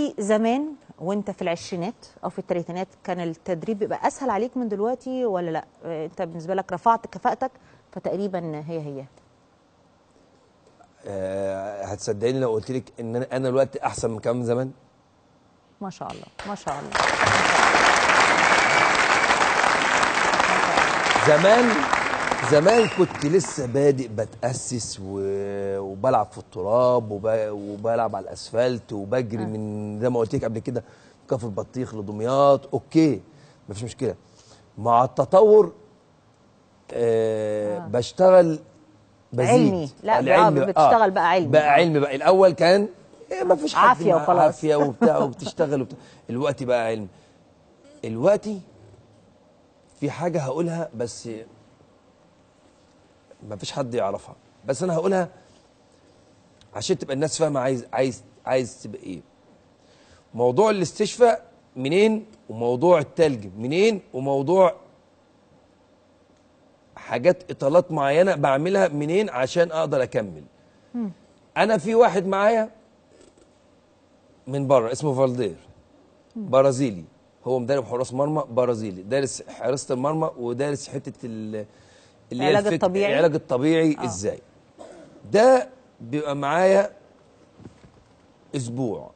دلوقتي زمان وانت في العشرينات او في الثلاثينات كان التدريب بيبقى اسهل عليك من دلوقتي ولا لا آه، انت بالنسبه لك رفعت كفاءتك فتقريبا هي هي آه هتصدقيني لو قلت لك ان انا انا دلوقتي احسن من كمان زمان ما شاء الله ما شاء الله زمان زمان كنت لسه بادئ بتأسس و... وبلعب في التراب وب... وبلعب على الاسفلت وبجري آه. من زي ما قلت لك قبل كده كفر البطيخ لدمياط اوكي مفيش مشكله مع التطور آه آه. بشتغل بزيد علمي. لا، العلم بقى بتشتغل بقى علمي. بقى علمي بقى الاول كان إيه مفيش حد عافية معاه وخلاص. عافيه وبتاع وبتشتغل وبتاع الوقت بقى علم الوقت في حاجه هقولها بس ما فيش حد يعرفها بس انا هقولها عشان تبقى الناس فاهمه عايز عايز عايز تبقى ايه موضوع الاستشفاء منين وموضوع التلج منين وموضوع حاجات اطالات معينه بعملها منين عشان اقدر اكمل انا في واحد معايا من بره اسمه فالدير برازيلي هو مدرب حراس مرمى برازيلي دارس حراسه المرمى ودارس حته ال- اللي هي العلاج الفك- الطبيعي؟ العلاج الطبيعي آه. ازاي ده بيبقى معايا اسبوع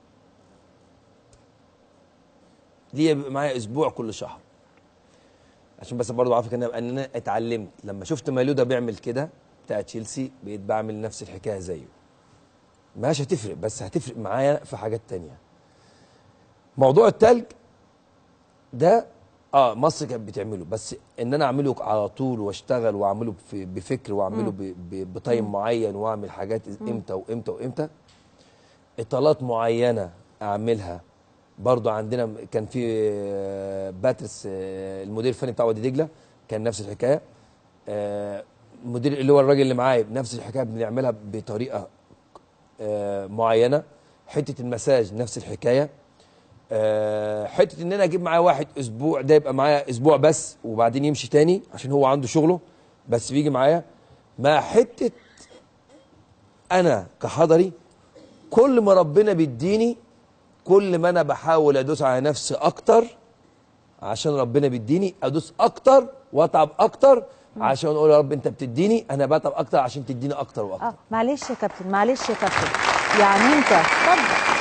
ليه بيبقى معايا اسبوع كل شهر عشان بس برضه عارفك ان ان انا اتعلمت لما شفت مالودا بيعمل كده بتاع تشيلسي بقيت بعمل نفس الحكايه زيه مش هتفرق بس هتفرق معايا في حاجات تانية موضوع التلج ده اه مصر كانت بتعمله بس ان انا اعمله على طول واشتغل واعمله في- بفكر واعمله ب- ب- بتايم معين واعمل حاجات امتى وامتى وامتى اطالات معينه اعملها برضو عندنا كان في آه، باترس آه، المدير الفني بتاع وادي دجله كان نفس الحكايه آه، المدير اللي هو الراجل اللي معايا نفس الحكايه بنعملها بطريقه آه، معينه حته المساج نفس الحكايه آه، حته ان انا اجيب معايا واحد اسبوع ده يبقى معايا اسبوع بس وبعدين يمشي تاني عشان هو عنده شغله بس بيجي معايا مع حته انا كحضري كل ما ربنا بيديني كل ما انا بحاول ادوس على نفسي اكتر عشان ربنا بيديني ادوس اكتر واتعب اكتر عشان اقول يا رب انت بتديني انا بتعب اكتر عشان تديني اكتر واكتر اه معلش يا كابتن معلش يا كابتن يعني انت اتفضل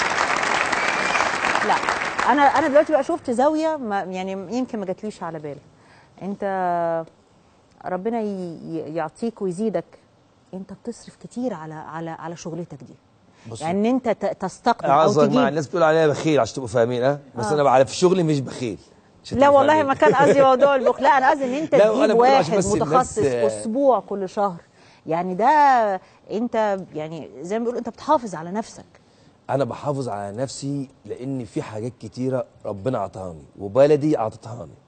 لا انا انا دلوقتي بقى شفت زاويه ما يعني يمكن ما جاتليش على بال انت ربنا ي- ي- يعطيك ويزيدك انت بتصرف كتير على على على شغلتك دي بصي. يعني ان انت ت- تستقطب او اعذر مع تجيب الناس بتقول عليا بخيل عشان تبقوا فاهمين ها بس آه. انا بقى في شغلي مش بخيل عشان لا تبقوا والله فاهمين. ما كان قصدي موضوع البخل لا انا قصدي ان انت لا، وأنا تجيب بقول عشان واحد بس الناس- متخصص آه. اسبوع كل شهر يعني ده انت يعني زي ما بيقولوا انت بتحافظ على نفسك انا بحافظ على نفسي لان في حاجات كتيره ربنا عطاهاني وبلدي عطتهاني